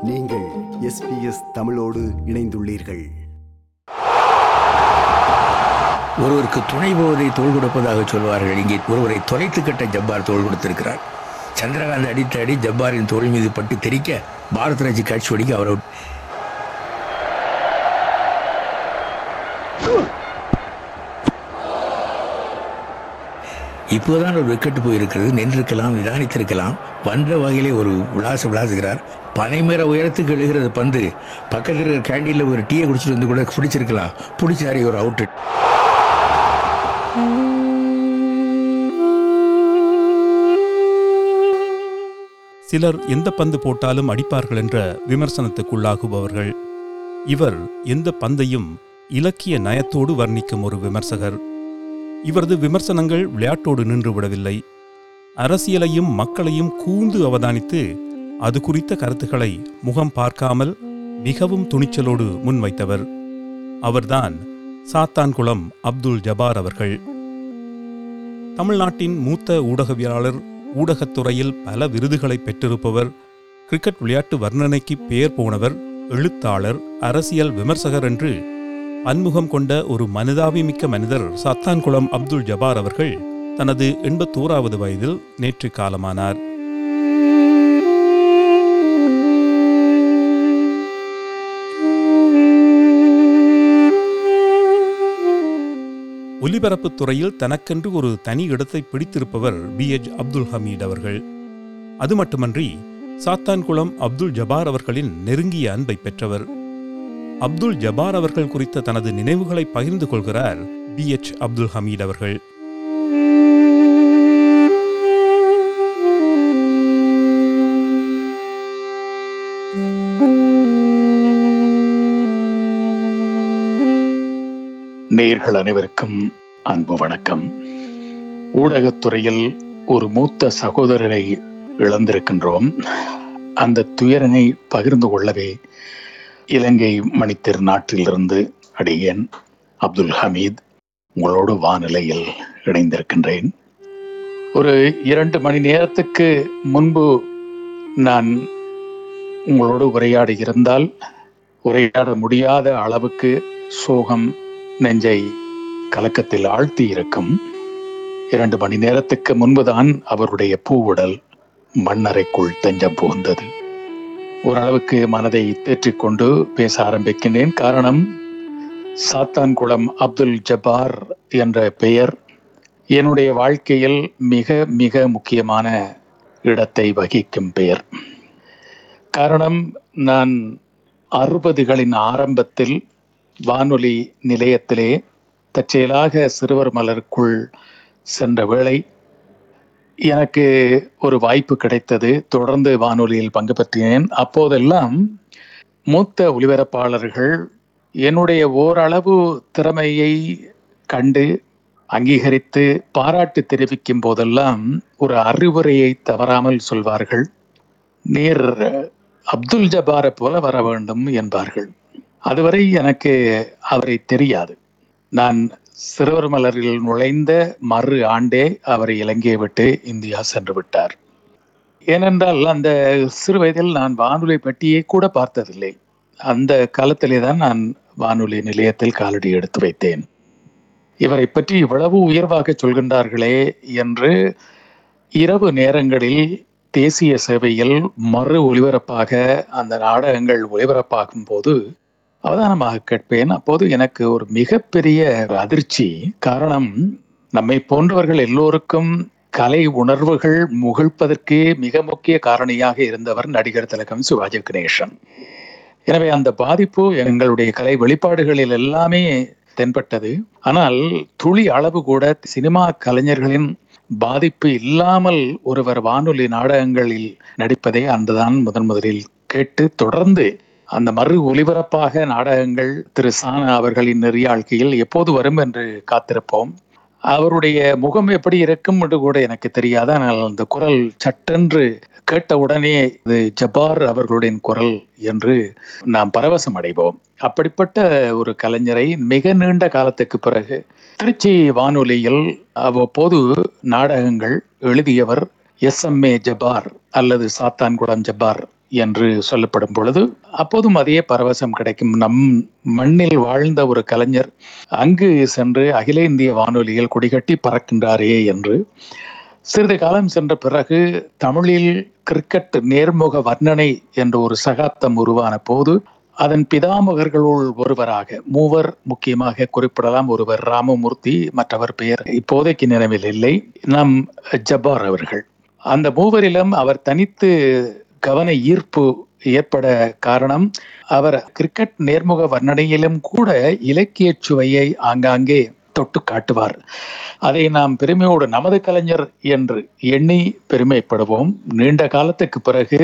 நீங்கள் எஸ்பிஎஸ் தமிழோடு இணைந்துள்ளீர்கள் ஒருவருக்கு துணை போவதை தோள் கொடுப்பதாக சொல்வார்கள் இங்கே ஒருவரை தொலைத்து கட்ட ஜப்பார் தோள் கொடுத்திருக்கிறார் சந்திரகாந்த் அடித்த அடி ஜப்பாரின் தோள் மீது பட்டு தெரிக்க பாரத் ராஜ் காட்சி ஒடிக்க அவர் out. இப்போதான் ஒரு விக்கெட் போயிருக்கிறது நின்றிருக்கலாம் நிதானித்திருக்கலாம் வந்த வகையிலே ஒரு விளாச விளாசுகிறார் பனைமர உயரத்துக்கு எழுகிறது பந்து பக்கத்தில் இருக்கிற கேண்டீனில் ஒரு டீயை குடிச்சிட்டு வந்து கூட பிடிச்சிருக்கலாம் பிடிச்சாரி ஒரு அவுட்டு சிலர் எந்த பந்து போட்டாலும் அடிப்பார்கள் என்ற விமர்சனத்துக்குள்ளாகுபவர்கள் இவர் எந்த பந்தையும் இலக்கிய நயத்தோடு வர்ணிக்கும் ஒரு விமர்சகர் இவரது விமர்சனங்கள் விளையாட்டோடு நின்று விடவில்லை அரசியலையும் மக்களையும் கூர்ந்து அவதானித்து அது குறித்த கருத்துக்களை முகம் பார்க்காமல் மிகவும் துணிச்சலோடு முன்வைத்தவர் அவர்தான் சாத்தான்குளம் அப்துல் ஜபார் அவர்கள் தமிழ்நாட்டின் மூத்த ஊடகவியலாளர் ஊடகத்துறையில் பல விருதுகளை பெற்றிருப்பவர் கிரிக்கெட் விளையாட்டு வர்ணனைக்கு பெயர் போனவர் எழுத்தாளர் அரசியல் விமர்சகர் என்று பன்முகம் கொண்ட ஒரு மனிதாபிமிக்க மனிதர் சத்தான்குளம் அப்துல் ஜபார் அவர்கள் தனது எண்பத்தோராவது வயதில் நேற்று காலமானார் ஒலிபரப்புத் துறையில் தனக்கென்று ஒரு தனி இடத்தை பிடித்திருப்பவர் பி எச் அப்துல் ஹமீத் அவர்கள் அது மட்டுமன்றி சாத்தான்குளம் அப்துல் ஜபார் அவர்களின் நெருங்கிய அன்பை பெற்றவர் அப்துல் ஜபார் அவர்கள் குறித்த தனது நினைவுகளை பகிர்ந்து கொள்கிறார் பி எச் அப்துல் ஹமீத் அவர்கள் நேர்கள் அனைவருக்கும் அன்பு வணக்கம் ஊடகத்துறையில் ஒரு மூத்த சகோதரரை இழந்திருக்கின்றோம் அந்த துயரனை பகிர்ந்து கொள்ளவே இலங்கை மணித்திரு நாட்டிலிருந்து அடியேன் அப்துல் ஹமீத் உங்களோடு வானிலையில் இணைந்திருக்கின்றேன் ஒரு இரண்டு மணி நேரத்துக்கு முன்பு நான் உங்களோடு உரையாடி இருந்தால் உரையாட முடியாத அளவுக்கு சோகம் நெஞ்சை கலக்கத்தில் ஆழ்த்தி இருக்கும் இரண்டு மணி நேரத்துக்கு முன்புதான் அவருடைய பூவுடல் மண்ணறைக்குள் தஞ்சம் புகுந்தது ஓரளவுக்கு மனதை தேற்றிக்கொண்டு பேச ஆரம்பிக்கின்றேன் காரணம் சாத்தான்குளம் அப்துல் ஜபார் என்ற பெயர் என்னுடைய வாழ்க்கையில் மிக மிக முக்கியமான இடத்தை வகிக்கும் பெயர் காரணம் நான் அறுபதுகளின் ஆரம்பத்தில் வானொலி நிலையத்திலே தற்செயலாக சிறுவர் மலருக்குள் சென்ற வேளை எனக்கு ஒரு வாய்ப்பு கிடைத்தது தொடர்ந்து வானொலியில் பங்கு பெற்றினேன் அப்போதெல்லாம் மூத்த ஒலிபரப்பாளர்கள் என்னுடைய ஓரளவு திறமையை கண்டு அங்கீகரித்து பாராட்டு தெரிவிக்கும் போதெல்லாம் ஒரு அறிவுரையை தவறாமல் சொல்வார்கள் நீர் அப்துல் ஜபாரை போல வர வேண்டும் என்பார்கள் அதுவரை எனக்கு அவரை தெரியாது நான் சிறுவர் மலரில் நுழைந்த மறு ஆண்டே அவர் இலங்கையை விட்டு இந்தியா சென்று விட்டார் ஏனென்றால் அந்த சிறு வயதில் நான் வானொலி பெட்டியை கூட பார்த்ததில்லை அந்த காலத்திலே தான் நான் வானொலி நிலையத்தில் காலடி எடுத்து வைத்தேன் இவரை பற்றி இவ்வளவு உயர்வாக சொல்கின்றார்களே என்று இரவு நேரங்களில் தேசிய சேவையில் மறு ஒலிபரப்பாக அந்த நாடகங்கள் ஒலிபரப்பாகும் போது அவதானமாக கேட்பேன் அப்போது எனக்கு ஒரு மிகப்பெரிய அதிர்ச்சி காரணம் நம்மை போன்றவர்கள் எல்லோருக்கும் கலை உணர்வுகள் முகிழ்ப்பதற்கு மிக முக்கிய காரணியாக இருந்தவர் நடிகர் திலகம் சிவாஜி கணேசன் எனவே அந்த பாதிப்பு எங்களுடைய கலை வெளிப்பாடுகளில் எல்லாமே தென்பட்டது ஆனால் துளி அளவு கூட சினிமா கலைஞர்களின் பாதிப்பு இல்லாமல் ஒருவர் வானொலி நாடகங்களில் நடிப்பதை அன்றுதான் முதன் முதலில் கேட்டு தொடர்ந்து அந்த மறு ஒலிபரப்பாக நாடகங்கள் திரு சானா அவர்களின் நெறியாழ்க்கையில் எப்போது வரும் என்று காத்திருப்போம் அவருடைய முகம் எப்படி இருக்கும் என்று கூட எனக்கு தெரியாது ஆனால் அந்த குரல் சட்டென்று கேட்ட உடனே இது ஜபார் அவர்களுடைய குரல் என்று நாம் பரவசம் அடைவோம் அப்படிப்பட்ட ஒரு கலைஞரை மிக நீண்ட காலத்துக்கு பிறகு திருச்சி வானொலியில் அவ்வப்போது நாடகங்கள் எழுதியவர் எஸ் எம் ஏ ஜபார் அல்லது சாத்தான்குளம் ஜபார் என்று சொல்லப்படும் பொழுது அப்போதும் அதே பரவசம் கிடைக்கும் நம் மண்ணில் வாழ்ந்த ஒரு கலைஞர் அங்கு சென்று அகில இந்திய வானொலியில் கொடிகட்டி பறக்கின்றாரே என்று சிறிது காலம் சென்ற பிறகு தமிழில் கிரிக்கெட் நேர்முக வர்ணனை என்ற ஒரு சகாப்தம் உருவான போது அதன் பிதாமகர்களுள் ஒருவராக மூவர் முக்கியமாக குறிப்பிடலாம் ஒருவர் ராமமூர்த்தி மற்றவர் பெயர் இப்போதைக்கு நினைவில் இல்லை நம் ஜப்பார் அவர்கள் அந்த மூவரிலும் அவர் தனித்து கவன ஈர்ப்பு ஏற்பட காரணம் அவர் கிரிக்கெட் நேர்முக வர்ணனையிலும் கூட இலக்கிய சுவையை ஆங்காங்கே தொட்டு காட்டுவார் அதை நாம் பெருமையோடு நமது கலைஞர் என்று எண்ணி பெருமைப்படுவோம் நீண்ட காலத்துக்கு பிறகு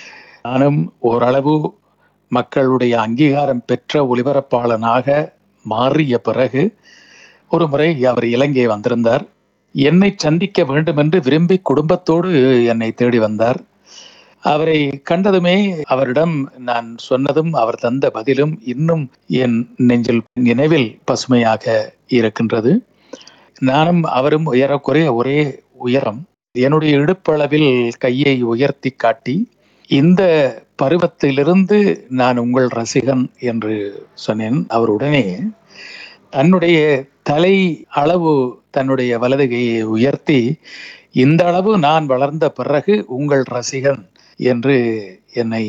நானும் ஓரளவு மக்களுடைய அங்கீகாரம் பெற்ற ஒலிபரப்பாளனாக மாறிய பிறகு ஒரு முறை அவர் இலங்கை வந்திருந்தார் என்னை சந்திக்க வேண்டும் என்று விரும்பி குடும்பத்தோடு என்னை தேடி வந்தார் அவரை கண்டதுமே அவரிடம் நான் சொன்னதும் அவர் தந்த பதிலும் இன்னும் என் நெஞ்சில் நினைவில் பசுமையாக இருக்கின்றது நானும் அவரும் உயரக்குறைய ஒரே உயரம் என்னுடைய இடுப்பளவில் கையை உயர்த்தி காட்டி இந்த பருவத்திலிருந்து நான் உங்கள் ரசிகன் என்று சொன்னேன் அவர் உடனே தன்னுடைய தலை அளவு தன்னுடைய வலது கையை உயர்த்தி இந்த அளவு நான் வளர்ந்த பிறகு உங்கள் ரசிகன் என்று என்னை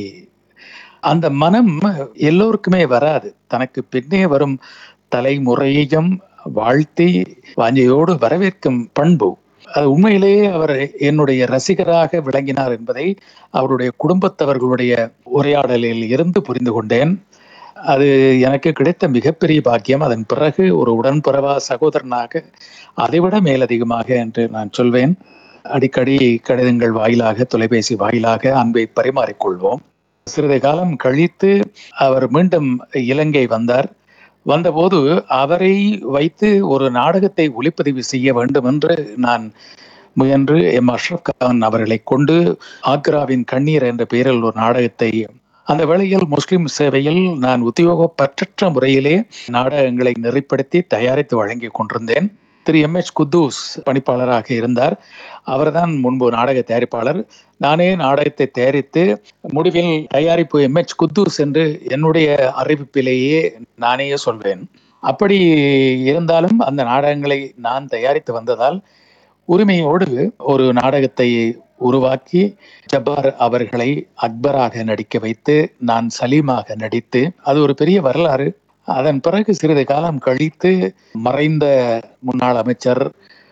அந்த மனம் எல்லோருக்குமே வராது தனக்கு பின்னே வரும் தலைமுறையையும் வாழ்த்தி வாஞ்சையோடு வரவேற்கும் பண்பு அது உண்மையிலேயே அவர் என்னுடைய ரசிகராக விளங்கினார் என்பதை அவருடைய குடும்பத்தவர்களுடைய உரையாடலில் இருந்து புரிந்து கொண்டேன் அது எனக்கு கிடைத்த மிகப்பெரிய பாக்கியம் அதன் பிறகு ஒரு உடன்பிறவா சகோதரனாக அதைவிட மேலதிகமாக என்று நான் சொல்வேன் அடிக்கடி கடிதங்கள் வாயிலாக தொலைபேசி வாயிலாக அன்பை பரிமாறிக்கொள்வோம் சிறிது காலம் கழித்து அவர் மீண்டும் இலங்கை வந்தார் வந்தபோது அவரை வைத்து ஒரு நாடகத்தை ஒளிப்பதிவு செய்ய வேண்டும் என்று நான் முயன்று எம் அஷ்ரப் கான் அவர்களை கொண்டு ஆக்ராவின் கண்ணீர் என்ற பெயரில் ஒரு நாடகத்தை அந்த வேளையில் முஸ்லிம் சேவையில் நான் உத்தியோகப்பற்ற முறையிலே நாடகங்களை நெறிப்படுத்தி தயாரித்து வழங்கி கொண்டிருந்தேன் திரு எம் எச் குத்தூஸ் பணிப்பாளராக இருந்தார் அவர்தான் முன்பு நாடக தயாரிப்பாளர் நானே நாடகத்தை தயாரித்து முடிவில் தயாரிப்பு எம் எச் குத்தூஸ் என்று என்னுடைய அறிவிப்பிலேயே நானே சொல்வேன் அப்படி இருந்தாலும் அந்த நாடகங்களை நான் தயாரித்து வந்ததால் உரிமையோடு ஒரு நாடகத்தை உருவாக்கி ஜப்பார் அவர்களை அக்பராக நடிக்க வைத்து நான் சலீமாக நடித்து அது ஒரு பெரிய வரலாறு அதன் பிறகு சிறிது காலம் கழித்து மறைந்த முன்னாள் அமைச்சர்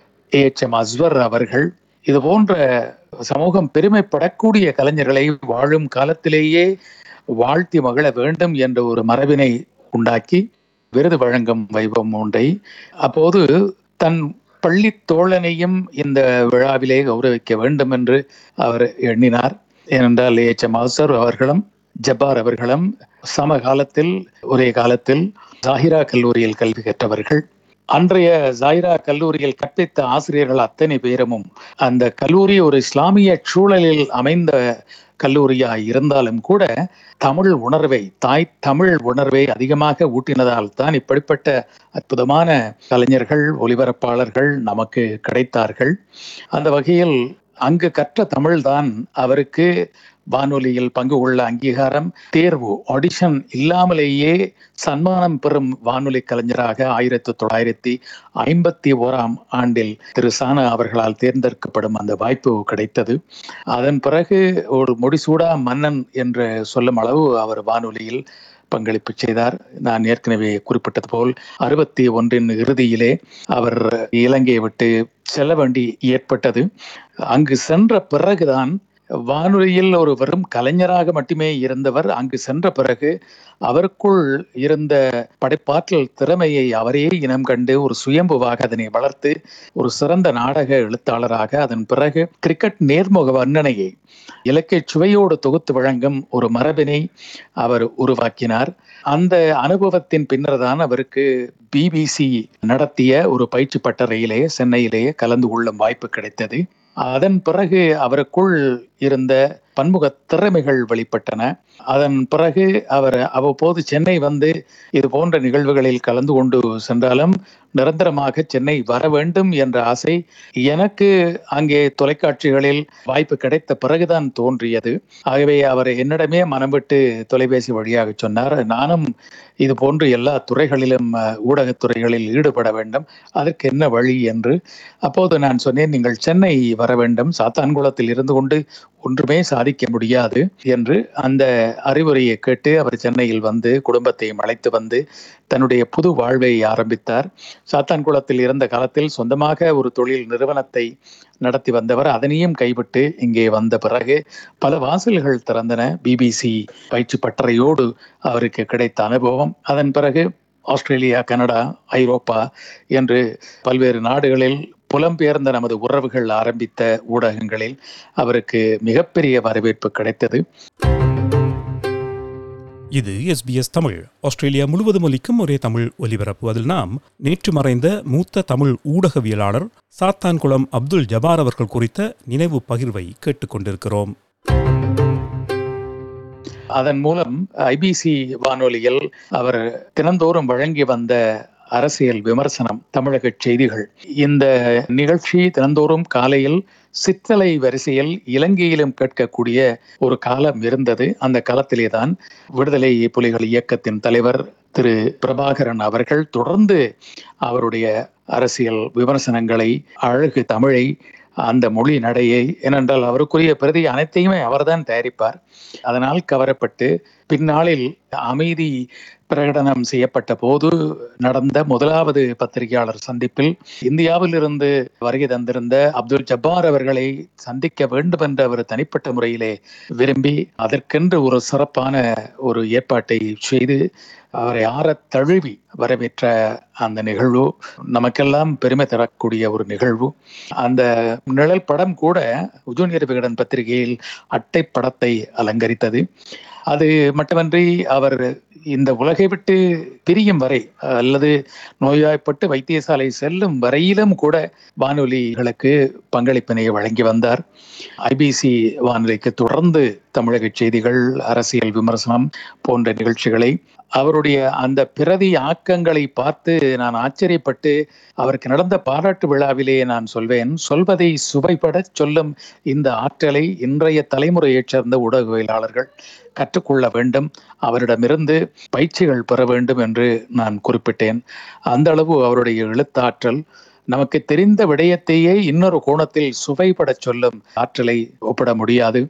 ஏ எச் எம் அஸ்வர் அவர்கள் இது போன்ற சமூகம் பெருமைப்படக்கூடிய கலைஞர்களை வாழும் காலத்திலேயே வாழ்த்தி மகிழ வேண்டும் என்ற ஒரு மரபினை உண்டாக்கி விருது வழங்கும் வைபவம் ஒன்றை அப்போது தன் பள்ளி தோழனையும் இந்த விழாவிலே கௌரவிக்க வேண்டும் என்று அவர் எண்ணினார் ஏனென்றால் ஏ எச் எம் அஸ்வர் அவர்களும் ஜப்பார் அவர்களும் சம காலத்தில் ஒரே காலத்தில் ஜாகிரா கல்லூரியில் கல்வி கற்றவர்கள் அன்றைய ஜாயிரா கல்லூரியில் கற்பித்த ஆசிரியர்கள் அத்தனை பேரமும் அந்த கல்லூரி ஒரு இஸ்லாமிய சூழலில் அமைந்த கல்லூரியா இருந்தாலும் கூட தமிழ் உணர்வை தாய் தமிழ் உணர்வை அதிகமாக ஊட்டினதால் தான் இப்படிப்பட்ட அற்புதமான கலைஞர்கள் ஒலிபரப்பாளர்கள் நமக்கு கிடைத்தார்கள் அந்த வகையில் அங்கு கற்ற தமிழ்தான் அவருக்கு வானொலியில் பங்கு கொள்ள அங்கீகாரம் தேர்வு ஆடிஷன் இல்லாமலேயே சன்மானம் பெறும் வானொலி கலைஞராக ஆயிரத்தி தொள்ளாயிரத்தி ஐம்பத்தி ஓராம் ஆண்டில் திரு சானா அவர்களால் தேர்ந்தெடுக்கப்படும் அந்த வாய்ப்பு கிடைத்தது அதன் பிறகு ஒரு முடிசூடா மன்னன் என்று சொல்லும் அளவு அவர் வானொலியில் பங்களிப்பு செய்தார் நான் ஏற்கனவே குறிப்பிட்டது போல் அறுபத்தி ஒன்றின் இறுதியிலே அவர் இலங்கையை விட்டு செல்ல வேண்டி ஏற்பட்டது அங்கு சென்ற பிறகுதான் வானொலியில் ஒரு வெறும் கலைஞராக மட்டுமே இருந்தவர் அங்கு சென்ற பிறகு அவருக்குள் இருந்த படைப்பாற்றல் திறமையை அவரே இனம் கண்டு ஒரு சுயம்புவாக அதனை வளர்த்து ஒரு சிறந்த நாடக எழுத்தாளராக அதன் பிறகு கிரிக்கெட் நேர்முக வர்ணனையை இலக்கிய சுவையோடு தொகுத்து வழங்கும் ஒரு மரபினை அவர் உருவாக்கினார் அந்த அனுபவத்தின் பின்னர் தான் அவருக்கு பிபிசி நடத்திய ஒரு பயிற்சி பட்டறையிலே சென்னையிலேயே கலந்து கொள்ளும் வாய்ப்பு கிடைத்தது அதன் பிறகு அவருக்குள் இருந்த பன்முக திறமைகள் வெளிப்பட்டன அதன் பிறகு அவர் அவ்வப்போது சென்னை வந்து இது போன்ற நிகழ்வுகளில் கலந்து கொண்டு சென்றாலும் நிரந்தரமாக சென்னை வர வேண்டும் என்ற ஆசை எனக்கு அங்கே தொலைக்காட்சிகளில் வாய்ப்பு கிடைத்த பிறகுதான் தோன்றியது ஆகவே அவர் என்னிடமே மனம் விட்டு தொலைபேசி வழியாக சொன்னார் நானும் இது போன்று எல்லா துறைகளிலும் அஹ், ஊடகத்துறைகளில் ஈடுபட வேண்டும் அதற்கு என்ன வழி என்று அப்போது நான் சொன்னேன் நீங்கள் சென்னை வர வேண்டும் சாத்தான்குளத்தில் இருந்து கொண்டு ஒன்றுமே சாதிக்க முடியாது என்று அந்த அறிவுரையை கேட்டு அவர் சென்னையில் வந்து குடும்பத்தையும் அழைத்து வந்து தன்னுடைய புது வாழ்வை ஆரம்பித்தார் சாத்தான்குளத்தில் இருந்த காலத்தில் சொந்தமாக ஒரு தொழில் நிறுவனத்தை நடத்தி வந்தவர் அதனையும் கைவிட்டு இங்கே வந்த பிறகு பல வாசல்கள் திறந்தன பிபிசி பயிற்சி பட்டறையோடு அவருக்கு கிடைத்த அனுபவம் அதன் பிறகு ஆஸ்திரேலியா கனடா ஐரோப்பா என்று பல்வேறு நாடுகளில் புலம்பெயர்ந்த நமது உறவுகள் ஆரம்பித்த ஊடகங்களில் அவருக்கு மிகப்பெரிய வரவேற்பு கிடைத்தது இது எஸ்பிஎஸ் தமிழ் ஆஸ்திரேலியா முழுவதும் ஒலிக்கும் ஒரே தமிழ் ஒலிபரப்பு அதில் நாம் நேற்று மறைந்த மூத்த தமிழ் ஊடகவியலாளர் சாத்தான்குளம் அப்துல் ஜபார் அவர்கள் குறித்த நினைவு பகிர்வை கேட்டுக்கொண்டிருக்கிறோம் அதன் மூலம் ஐபிசி வானொலியில் அவர் தினந்தோறும் வழங்கி வந்த அரசியல் விமர்சனம் தமிழக செய்திகள் இந்த நிகழ்ச்சி தினந்தோறும் காலையில் சித்தலை வரிசையில் இலங்கையிலும் கேட்கக்கூடிய ஒரு காலம் இருந்தது அந்த காலத்திலே தான் விடுதலை புலிகள் இயக்கத்தின் தலைவர் திரு பிரபாகரன் அவர்கள் தொடர்ந்து அவருடைய அரசியல் விமர்சனங்களை அழகு தமிழை அந்த மொழி நடையை ஏனென்றால் அவருக்குரிய பிரதி அனைத்தையுமே அவர்தான் தயாரிப்பார் அதனால் கவரப்பட்டு பின்னாளில் அமைதி பிரகடனம் செய்யப்பட்ட போது நடந்த முதலாவது பத்திரிகையாளர் சந்திப்பில் இந்தியாவில் இருந்து வருகை தந்திருந்த அப்துல் ஜப்பார் அவர்களை சந்திக்க வேண்டும் என்ற ஒரு தனிப்பட்ட முறையிலே விரும்பி அதற்கென்று ஒரு சிறப்பான ஒரு ஏற்பாட்டை செய்து அவரை ஆறத் தழுவி வரவேற்ற அந்த நிகழ்வு நமக்கெல்லாம் பெருமை தரக்கூடிய ஒரு நிகழ்வு அந்த நிழல் படம் கூட ஜூனியர் விகடன் பத்திரிகையில் அட்டை படத்தை அலங்கரித்தது அது மட்டுமன்றி அவர் இந்த உலகை விட்டு பிரியும் வரை அல்லது நோய்வாய்ப்பட்டு வைத்தியசாலை செல்லும் வரையிலும் கூட வானொலிகளுக்கு பங்களிப்பினை வழங்கி வந்தார் ஐபிசி வானொலிக்கு தொடர்ந்து தமிழக செய்திகள் அரசியல் விமர்சனம் போன்ற நிகழ்ச்சிகளை அவருடைய அந்த பிரதி ஆக்கங்களை பார்த்து நான் ஆச்சரியப்பட்டு அவருக்கு நடந்த பாராட்டு விழாவிலே நான் சொல்வேன் சொல்வதை சுவைபடச் சொல்லும் இந்த ஆற்றலை இன்றைய தலைமுறையைச் சேர்ந்த ஊடகவியலாளர்கள் கற்றுக்கொள்ள வேண்டும் அவரிடமிருந்து பயிற்சிகள் பெற வேண்டும் என்று நான் குறிப்பிட்டேன் அந்த அளவு அவருடைய எழுத்தாற்றல் நமக்கு தெரிந்த விடயத்தையே இன்னொரு கோணத்தில் சுவைபடச் சொல்லும் ஆற்றலை ஒப்பிட முடியாது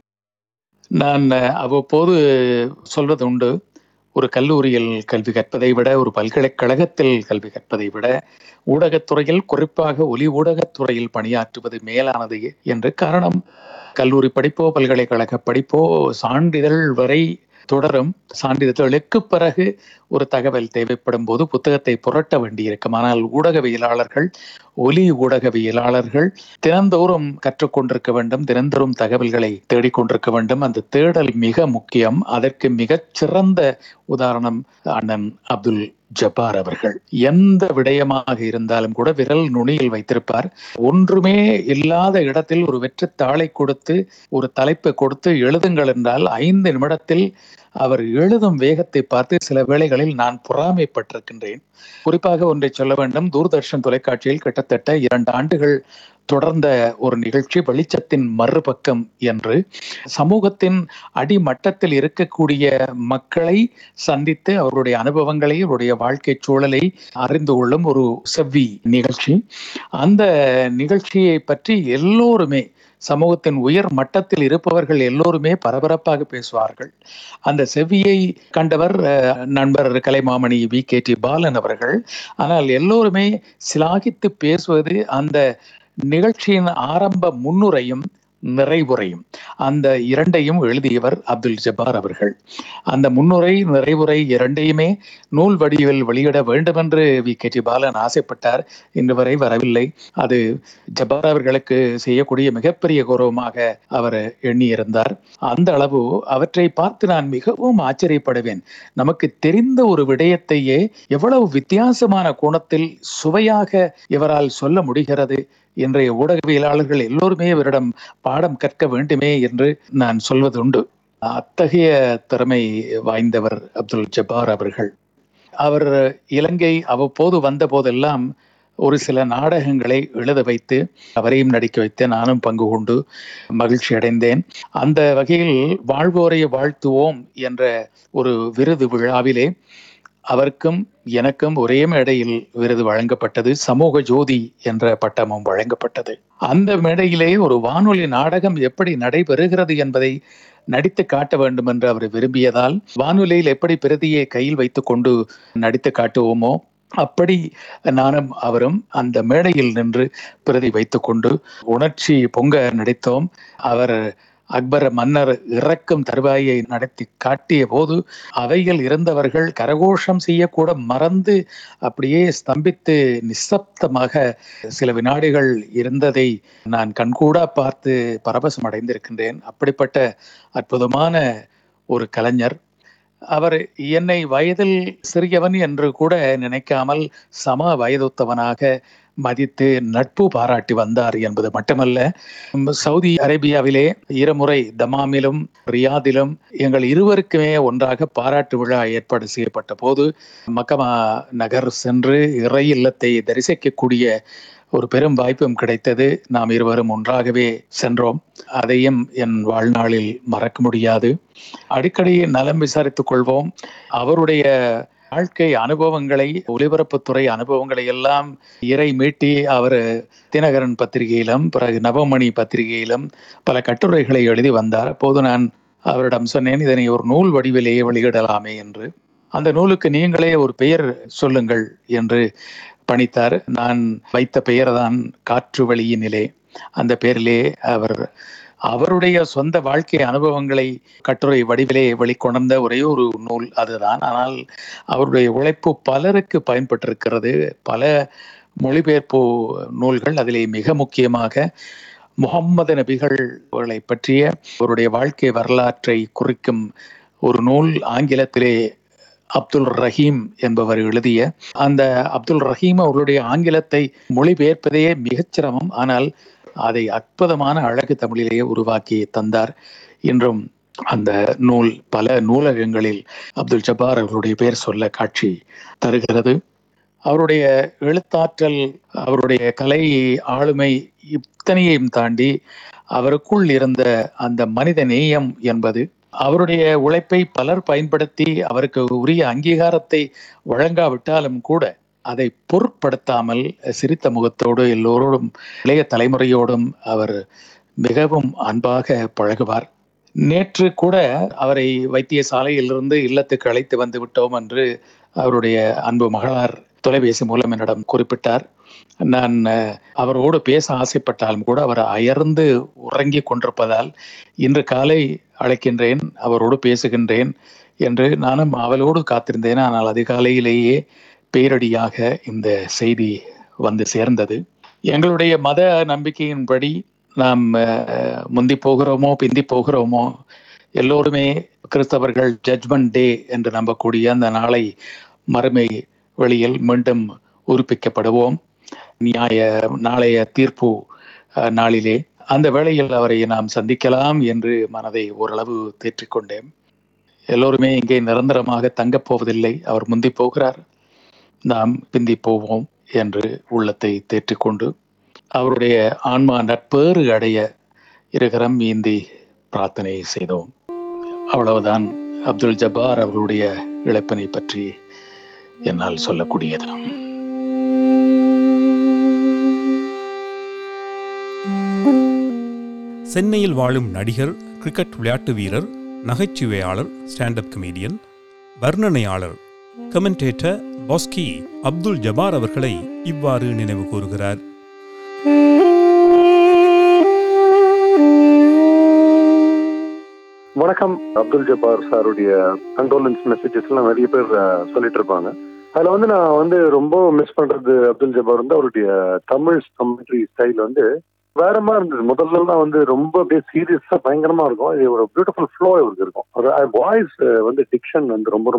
நான் அவ்வப்போது சொல்வது உண்டு ஒரு கல்லூரியில் கல்வி கற்பதை விட ஒரு பல்கலைக்கழகத்தில் கல்வி கற்பதை விட ஊடகத்துறையில் குறிப்பாக ஒலி ஊடகத்துறையில் பணியாற்றுவது மேலானது என்று காரணம் கல்லூரி படிப்போ பல்கலைக்கழக படிப்போ சான்றிதழ் வரை தொடரும் சான்றிதழ்களுக்கு பிறகு ஒரு தகவல் தேவைப்படும் போது புத்தகத்தை புரட்ட வேண்டியிருக்கும் ஆனால் ஊடகவியலாளர்கள் ஒலி ஊடகவியலாளர்கள் தினந்தோறும் கற்றுக்கொண்டிருக்க வேண்டும் தினந்தோறும் தகவல்களை தேடிக்கொண்டிருக்க வேண்டும் அந்த தேடல் மிக முக்கியம் அதற்கு மிகச் சிறந்த உதாரணம் அண்ணன் அப்துல் ஜப்பார் அவர்கள் எந்த விடயமாக இருந்தாலும் கூட விரல் நுனியில் வைத்திருப்பார் ஒன்றுமே இல்லாத இடத்தில் ஒரு வெற்று தாளை கொடுத்து ஒரு தலைப்பை கொடுத்து எழுதுங்கள் என்றால் ஐந்து நிமிடத்தில் அவர் எழுதும் வேகத்தை பார்த்து சில வேளைகளில் நான் பொறாமைப்பட்டிருக்கின்றேன் குறிப்பாக ஒன்றை சொல்ல வேண்டும் தூர்தர்ஷன் தொலைக்காட்சியில் கிட்டத்தட்ட இரண்டு ஆண்டுகள் தொடர்ந்த ஒரு நிகழ்ச்சி வெளிச்சத்தின் மறுபக்கம் என்று சமூகத்தின் அடிமட்டத்தில் இருக்கக்கூடிய மக்களை சந்தித்து அவருடைய அனுபவங்களை அவருடைய வாழ்க்கை சூழலை அறிந்து கொள்ளும் ஒரு செவ்வி நிகழ்ச்சி அந்த நிகழ்ச்சியை பற்றி எல்லோருமே சமூகத்தின் உயர் மட்டத்தில் இருப்பவர்கள் எல்லோருமே பரபரப்பாக பேசுவார்கள் அந்த செவ்வியை கண்டவர் நண்பர் கலைமாமணி வி கே டி பாலன் அவர்கள் ஆனால் எல்லோருமே சிலாகித்து பேசுவது அந்த நிகழ்ச்சியின் ஆரம்ப முன்னுரையும் நிறைவுரையும் அந்த இரண்டையும் எழுதியவர் அப்துல் ஜப்பார் அவர்கள் அந்த முன்னுரை நிறைவுரை இரண்டையுமே நூல் வடிவில் வெளியிட வேண்டும் என்று வி கே டி பாலன் ஆசைப்பட்டார் இன்று வரை வரவில்லை அது ஜப்பார் அவர்களுக்கு செய்யக்கூடிய மிகப்பெரிய கௌரவமாக அவர் எண்ணியிருந்தார் அந்த அளவு அவற்றை பார்த்து நான் மிகவும் ஆச்சரியப்படுவேன் நமக்கு தெரிந்த ஒரு விடயத்தையே எவ்வளவு வித்தியாசமான கோணத்தில் சுவையாக இவரால் சொல்ல முடிகிறது இன்றைய ஊடகவியலாளர்கள் எல்லோருமே இவரிடம் பாடம் கற்க வேண்டுமே என்று நான் சொல்வதுண்டு அத்தகைய திறமை வாய்ந்தவர் அப்துல் ஜப்பார் அவர்கள் அவர் இலங்கை அவ்வப்போது வந்த போதெல்லாம் ஒரு சில நாடகங்களை எழுத வைத்து அவரையும் நடிக்க வைத்து நானும் பங்கு கொண்டு மகிழ்ச்சி அடைந்தேன் அந்த வகையில் வாழ்வோரை வாழ்த்துவோம் என்ற ஒரு விருது விழாவிலே அவருக்கும் எனக்கும் ஒரே மேடையில் விருது வழங்கப்பட்டது சமூக ஜோதி என்ற பட்டமும் வழங்கப்பட்டது அந்த மேடையிலே ஒரு வானொலி நாடகம் எப்படி நடைபெறுகிறது என்பதை நடித்து காட்ட வேண்டும் என்று அவர் விரும்பியதால் வானொலியில் எப்படி பிரதியை கையில் வைத்துக் கொண்டு நடித்து காட்டுவோமோ அப்படி நானும் அவரும் அந்த மேடையில் நின்று பிரதி வைத்துக்கொண்டு உணர்ச்சி பொங்க நடித்தோம் அவர் அக்பர் மன்னர் இறக்கும் தருவாயை நடத்தி காட்டிய போது அவையில் இருந்தவர்கள் கரகோஷம் செய்யக்கூட மறந்து அப்படியே ஸ்தம்பித்து நிசப்தமாக சில வினாடிகள் இருந்ததை நான் கண்கூடா பார்த்து பரவசம் அடைந்திருக்கின்றேன் அப்படிப்பட்ட அற்புதமான ஒரு கலைஞர் அவர் என்னை வயதில் சிறியவன் என்று கூட நினைக்காமல் சம வயதொத்தவனாக மதித்து நட்பு பாராட்டி வந்தார் என்பது மட்டுமல்ல சவுதி அரேபியாவிலே இருமுறை தமாமிலும் ரியாதிலும் எங்கள் இருவருக்குமே ஒன்றாக பாராட்டு விழா ஏற்பாடு செய்யப்பட்ட போது மக்கமா நகர் சென்று இறை இல்லத்தை தரிசிக்கக்கூடிய ஒரு பெரும் வாய்ப்பும் கிடைத்தது நாம் இருவரும் ஒன்றாகவே சென்றோம் அதையும் என் வாழ்நாளில் மறக்க முடியாது அடிக்கடி நலம் விசாரித்துக் கொள்வோம் அவருடைய வாழ்க்கை அனுபவங்களை ஒலிபரப்புத்துறை அனுபவங்களை எல்லாம் இறை மீட்டி அவர் தினகரன் பத்திரிகையிலும் பிறகு நவமணி பத்திரிகையிலும் பல கட்டுரைகளை எழுதி வந்தார் அப்போது நான் அவரிடம் சொன்னேன் இதனை ஒரு நூல் வடிவிலேயே வெளியிடலாமே என்று அந்த நூலுக்கு நீங்களே ஒரு பெயர் சொல்லுங்கள் என்று பணித்தார் நான் வைத்த பெயர் தான் காற்று வழியினிலே அந்த பெயரிலே அவர் அவருடைய சொந்த வாழ்க்கை அனுபவங்களை கட்டுரை வடிவிலே வெளிக்கொணர்ந்த ஒரே ஒரு நூல் அதுதான் ஆனால் அவருடைய உழைப்பு பலருக்கு பயன்பட்டிருக்கிறது பல மொழிபெயர்ப்பு நூல்கள் அதிலே மிக முக்கியமாக முகம்மது நபிகளை பற்றிய அவருடைய வாழ்க்கை வரலாற்றை குறிக்கும் ஒரு நூல் ஆங்கிலத்திலே அப்துல் ரஹீம் என்பவர் எழுதிய அந்த அப்துல் ரஹீம் அவருடைய ஆங்கிலத்தை மொழிபெயர்ப்பதே மிகச் சிரமம் ஆனால் அதை அற்புதமான அழகு தமிழிலேயே உருவாக்கி தந்தார் இன்றும் அந்த நூல் பல நூலகங்களில் அப்துல் ஜப்பார் அவர்களுடைய பெயர் சொல்ல காட்சி தருகிறது அவருடைய எழுத்தாற்றல் அவருடைய கலை ஆளுமை இத்தனையையும் தாண்டி அவருக்குள் இருந்த அந்த மனித நேயம் என்பது அவருடைய உழைப்பை பலர் பயன்படுத்தி அவருக்கு உரிய அங்கீகாரத்தை வழங்காவிட்டாலும் கூட அதை பொருட்படுத்தாமல் சிரித்த முகத்தோடு எல்லோரோடும் இளைய தலைமுறையோடும் அவர் மிகவும் அன்பாக பழகுவார் நேற்று கூட அவரை வைத்தியசாலையிலிருந்து இல்லத்துக்கு அழைத்து வந்து விட்டோம் என்று அவருடைய அன்பு மகளார் தொலைபேசி மூலம் என்னிடம் குறிப்பிட்டார் நான் அவரோடு பேச ஆசைப்பட்டாலும் கூட அவர் அயர்ந்து உறங்கி கொண்டிருப்பதால் இன்று காலை அழைக்கின்றேன் அவரோடு பேசுகின்றேன் என்று நானும் அவளோடு காத்திருந்தேன் ஆனால் அதிகாலையிலேயே பேரடியாக இந்த செய்தி வந்து சேர்ந்தது எங்களுடைய மத நம்பிக்கையின்படி நாம் முந்தி போகிறோமோ பிந்தி போகிறோமோ எல்லோருமே கிறிஸ்தவர்கள் ஜட்ஜ்மெண்ட் டே என்று நம்பக்கூடிய அந்த நாளை மறுமை வெளியில் மீண்டும் உறுப்பிக்கப்படுவோம் நியாய நாளைய தீர்ப்பு நாளிலே அந்த வேளையில் அவரை நாம் சந்திக்கலாம் என்று மனதை ஓரளவு தேற்றிக்கொண்டேன் எல்லோருமே இங்கே நிரந்தரமாக தங்கப் போவதில்லை அவர் முந்தி போகிறார் நாம் பிந்தி போவோம் என்று உள்ளத்தை தேற்றிக்கொண்டு அவருடைய ஆன்மா நட்பேறு அடைய இருகரம் ஏந்தி பிரார்த்தனை செய்தோம் அவ்வளவுதான் அப்துல் ஜப்பார் அவர்களுடைய இழப்பினை பற்றி என்னால் சொல்லக்கூடியது சென்னையில் வாழும் நடிகர் கிரிக்கெட் விளையாட்டு வீரர் நகைச்சுவையாளர் ஸ்டாண்டப் கமேடியன் வர்ணனையாளர் கமெண்டேட்டர் பாஸ்கி அப்துல் ஜபார் அவர்களை இவ்வாறு நினைவு கூறுகிறார் வணக்கம் அப்துல் ஜப்பார் சாருடைய கண்டோலன்ஸ் மெசேஜஸ் எல்லாம் நிறைய பேர் சொல்லிட்டு இருப்பாங்க அதுல வந்து நான் வந்து ரொம்ப மிஸ் பண்றது அப்துல் ஜப்பார் வந்து அவருடைய தமிழ் கமெண்ட்ரி ஸ்டைல் வந்து வேற மாதிரி இருந்தது முதல்ல எல்லாம் வந்து ரொம்ப அப்படியே சீரியஸா பயங்கரமா இருக்கும் இது ஒரு பியூட்டிஃபுல் ஃப்ளோ இவருக்கு இருக்கும் வாய்ஸ் வந்து டிக்ஷன் வந்து ரொம்ப ரொம்ப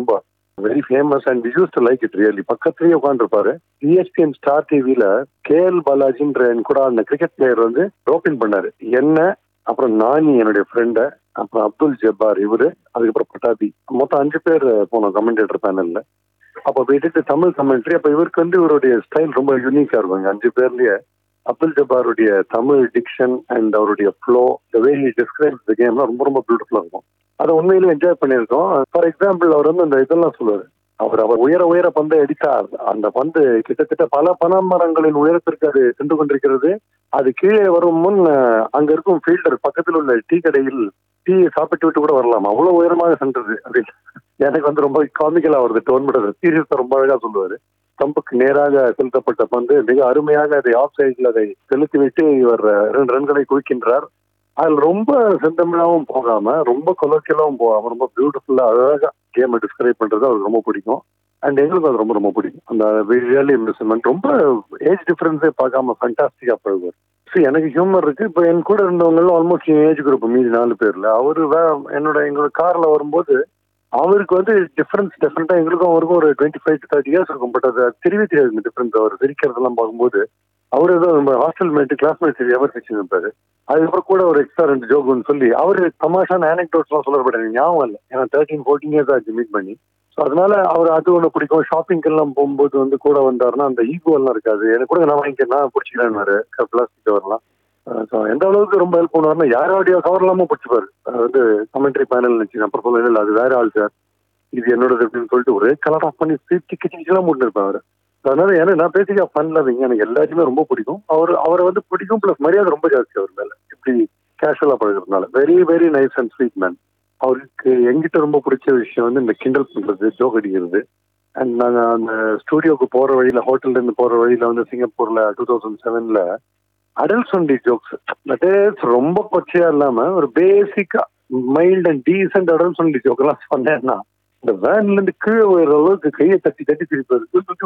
very famous and use to like it really பக்கத்துலயே உட்காந்துருப்பாரு E இஎஸ்பிஎன் ஸ்டார் டிவில கே எல் பாலாஜின்ற என் கூட அந்த கிரிக்கெட் பிளேயர் வந்து ரோப்பின் பண்ணாரு என்ன அப்புறம் நானி என்னுடைய ஃப்ரெண்டு அப்புறம் அப்துல் ஜப்பார் இவரு அதுக்கப்புறம் பட்டாபி மொத்தம் அஞ்சு பேர் போனோம் கமெண்டேட்டர் பேனல்ல அப்போ போயிட்டு தமிழ் கமெண்ட்ரி அப்போ இவருக்கு வந்து இவருடைய ஸ்டைல் ரொம்ப யூனிக்கா இருக்கும் இங்க அஞ்சு பேர்லயே அப்துல் ஜப்பாருடைய தமிழ் டிக்ஷன் அண்ட் அவருடைய flow the way he describe the கேம்லாம் ரொம்ப ரொம்ப பியூட்டிஃபுல்லா இருக்கும் அதை உண்மையிலேயே என்ஜாய் பண்ணியிருக்கோம் ஃபார் எக்ஸாம்பிள் அவர் வந்து அந்த இதெல்லாம் சொல்லுவாரு அவர் அவர் உயர உயர பந்தை அடித்தார் அந்த பந்து கிட்டத்தட்ட பல பனைமரங்களின் உயரத்திற்கு அது சென்று கொண்டிருக்கிறது அது கீழே வரும் முன் அஹ், அங்க இருக்கும் ஃபீல்டர் பக்கத்தில் உள்ள டீ கடையில் டீ சாப்பிட்டு விட்டு கூட வரலாம் அவ்வளவு உயரமாக சென்றது அப்படின்னு எனக்கு வந்து ரொம்ப காமிக்கலா வருது டோன் பண்ணுறது சீரியஸா ரொம்ப அழகா சொல்லுவாரு ஸ்டம்புக்கு நேராக செலுத்தப்பட்ட பந்து மிக அருமையாக அதை ஆஃப் சைடில் அதை செலுத்தி விட்டு இவர் அஹ், ரெண்டு ரன்களை குவிக்கின்றார் அதில் ரொம்ப செந்தமிழாவும் போகாம ரொம்ப கொலோக்கியலாவும் போகாம ரொம்ப பியூட்டிஃபுல்லா அழகா கேமை டிஸ்கிரைப் பண்றது அவருக்கு ரொம்ப பிடிக்கும் அண்ட் எங்களுக்கும் அது ரொம்ப ரொம்ப பிடிக்கும் அந்த ரியலி இன்வெஸ்ட்மெண்ட் ரொம்ப ஏஜ் டிஃபரன்ஸே பார்க்காம ஃபண்டாஸ்டிக்கா பழகுவார் சரி எனக்கு ஹியூமர் இருக்கு இப்போ என் கூட இருந்தவங்க ஆல்மோஸ்ட் ஏஜ் குரூப் மீதி நாலு பேர்ல அவரு வே- என்னோட எங்களோட கார்ல வரும்போது அவருக்கு வந்து டிஃபரன்ஸ் டெஃபரெண்டா எங்களுக்கும் அவருக்கும் ஒரு twenty five to thirty years இருக்கும் பட் அது தெரியவே தெரியாது இந்த டிஃபரன்ஸ் அவர் சிரிக்கிறதெல்லாம் பார்க்கும்போது அவர் ஏதோ நம்ம ஹாஸ்டல் மேட் கிளாஸ்மேட் சரி எவர் வச்சு இருப்பாரு அதுக்கப்புறம் கூட ஒரு எக்ஸ்ட்ரா ரெண்டு ஜோக்குன்னு சொல்லி அவர் தமாஷான ஆனக்டோட்ஸ்லாம் சொல்லப்பட்ட எனக்கு ஞாபகம் இல்லை ஏன்னா தேர்ட்டீன் ஃபோர்டீன் இயர்ஸ் ஆச்சு மீட் பண்ணி ஸோ அதனால அவர் அது ஒன்று பிடிக்கும் ஷாப்பிங்க்கு எல்லாம் போகும்போது வந்து கூட வந்தாருன்னா அந்த ஈகோ எல்லாம் இருக்காது எனக்கு கூட நான் வாங்கிக்கிறேன் நான் பிடிச்சிக்கிறேன்னு பிளாஸ்டிக் கவர்லாம் ஸோ எந்த அளவுக்கு ரொம்ப ஹெல்ப் பண்ணுவாருன்னா யாரோடைய கவர் இல்லாமல் பிடிச்சிப்பாரு அது வந்து கமெண்ட்ரி பேனல் நினச்சி அப்புறம் சொல்ல இல்லை அது வேற ஆள் சார் இது என்னோடது அப்படின்னு சொல்லிட்டு ஒரே கலர் ஆஃப் பண்ணி திக்கி திக்கிலாம் முடிஞ்சிருப்பேன் அவர் அதனால எனக்கு நான் பேசிக்கா பண்ணலவீங்க எனக்கு எல்லாத்தையுமே ரொம்ப பிடிக்கும் அவர் அவரை வந்து பிடிக்கும் ப்ளஸ் மரியாதை ரொம்ப ஜாஸ்தி அவர் மேல இப்படி கேஷுவலா பழகிறதுனால very very nice and sweet man அவருக்கு எங்கிட்ட ரொம்ப பிடிச்ச விஷயம் வந்து இந்த கிண்டல் பண்றது ஜோக் அடிக்கிறது அண்ட் நாங்க அந்த ஸ்டூடியோக்கு போற வழியில ஹோட்டல்ல இருந்து போற வழியில வந்து சிங்கப்பூர்ல டூ தௌசண்ட் செவன்ல adult only jokes that is ரொம்ப கொச்சையா இல்லாம ஒரு பேசிக்கா mild and decent adult only joke எல்லாம் சொன்னேன்னா இந்த வேன்ல இருந்து கீழே ஒரு அளவுக்கு கையை தட்டி தட்டி திருப்பாரு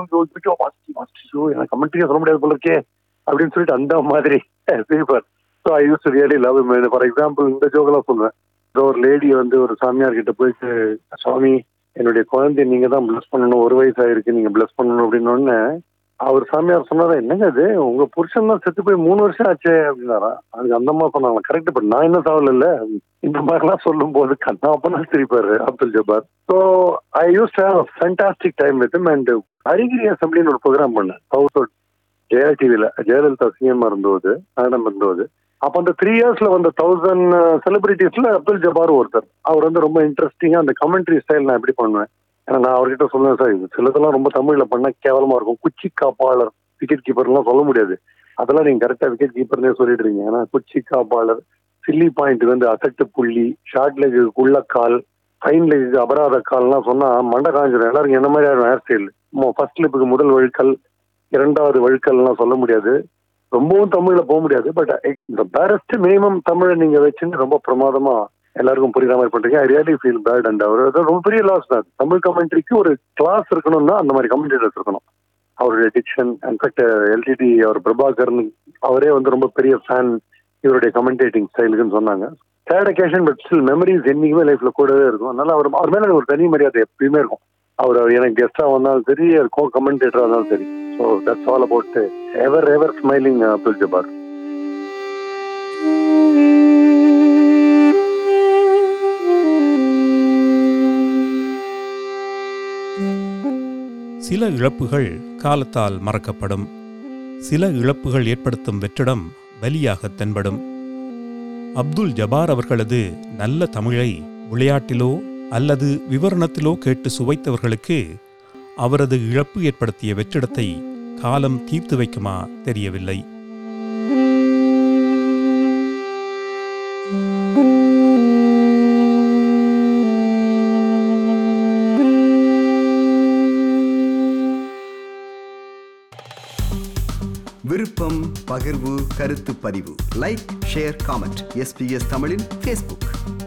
எனக்கு கமெண்ட்ரியா சொல்ல முடியாது போல இருக்கே அப்படின்னு சொல்லிட்டு அந்த மாதிரி திருப்பார் so I use really love for example இந்த ஜோக்கெல்லாம் சொல்லுவேன் ஏதோ ஒரு லேடி வந்து ஒரு சாமியார் கிட்ட போயிட்டு சுவாமி என்னுடைய குழந்தைய நீங்க தான் பிளஸ் பண்ணணும் ஒரு வயசு ஆயிருக்கு நீங்க பிளஸ் பண்ணணும் அப்படின்னு உடனே அவர் சாமியார் சொன்னாரா என்னங்க அது உங்க புருஷன் தான் செத்து போய் மூணு வருஷம் ஆச்சே அப்படின்னாரா அதுக்கு அந்த மாதிரி சொன்னாங்க கரெக்ட் பட் நான் என்ன சாவல இல்ல இந்த மாதிரிலாம் சொல்லும் போது கண்ணா அப்பனா சிரிப்பாரு Abdul Jabbar so I use have fantastic time with and அரிகிரி அசம்பிளின்னு ஒரு ப்ரோக்ராம் பண்ணேன் சவுத் ஜெயா டிவில ஜெயலலிதா சிஎம் இருந்தபோது மேடம் இருந்தபோது அப்போ அந்த த்ரீ இயர்ஸ்ல வந்த தௌசண்ட் செலிபிரிட்டிஸ்ல அப்துல் ஜபார் ஒருத்தர் அவர் வந்து ரொம்ப இன்ட்ரெஸ்டிங்கா அந்த கமெண்ட்ரி ஸ்டைல் நான் எப்படி பண்ணுவேன் ஏன்னா நான் அவர்கிட்ட சொல்லுவேன் சார் இது சிலதெல்லாம் ரொம்ப தமிழ்ல பண்ணா கேவலமா இருக்கும் குச்சி காப்பாளர் விக்கெட் கீப்பர்லாம் சொல்ல முடியாது அதெல்லாம் நீங்க கரெக்டா விக்கெட் கீப்பர்னே சொல்லிடுறீங்க ஏன்னா குச்சி காப்பாளர் சில்லி பாயிண்ட் வந்து அசட்டு புள்ளி ஷார்ட் லெக்கு உள்ளக்கால் ஃபைன் லெக்கு அபராத கால்லாம் சொன்னா மண்டை காஞ்சிடும் எல்லாரும் என்ன மாதிரி ஹேர் ஸ்டைல் ஃபர்ஸ்ட் லிப்புக்கு முதல் வழுக்கல் இரண்டாவது வழுக்கல்லாம் சொல்ல முடியாது ரொம்பவும் தமிழ்ல போக முடியாது பட் இந்த பேரஸ்ட் மினிமம் தமிழை நீங்க வச்சுன்னு ரொம்ப பிரமாதமா எல்லாருக்கும் புரியுற மாதிரி பண்றீங்க I really feel bad and அவர் அது ரொம்ப பெரிய லாஸ் தான் தமிழ் கமெண்ட்ரிக்கு ஒரு கிளாஸ் இருக்கணும்னா அந்த மாதிரி கமெண்டேட்டர்ஸ் இருக்கணும் அவருடைய டிக்ஷன் இன்ஃபேக்ட் எல்டிடி அவர் பிரபாகரன் அவரே வந்து ரொம்ப பெரிய ஃபேன் இவருடைய கமெண்டேட்டிங் ஸ்டைலுக்குன்னு சொன்னாங்க third occasion but still memories என்னைக்குமே லைஃப்ல கூடவே இருக்கும் அதனால அவர் அவர் மேல ஒரு தனி மரியாதை எப்பயுமே இருக்கும் அவர் எனக்கு கெஸ்டா வந்தாலும் சரி கோ கமெண்டேட்டரா இருந்தாலும் சரி so that's all about ever ever smiling Abdul Jabbar சில இழப்புகள் காலத்தால் மறக்கப்படும் சில இழப்புகள் ஏற்படுத்தும் வெற்றிடம் வலியாக தென்படும் அப்துல் ஜபார் அவர்களது நல்ல தமிழை விளையாட்டிலோ அல்லது விவரணத்திலோ கேட்டு சுவைத்தவர்களுக்கு அவரது இழப்பு ஏற்படுத்திய வெற்றிடத்தை காலம் தீர்த்து வைக்குமா தெரியவில்லை விருப்பம் பகிர்வு கருத்து பதிவு லைக் ஷேர் காமெண்ட் எஸ்பிஎஸ் தமிழின் ஃபேஸ்புக்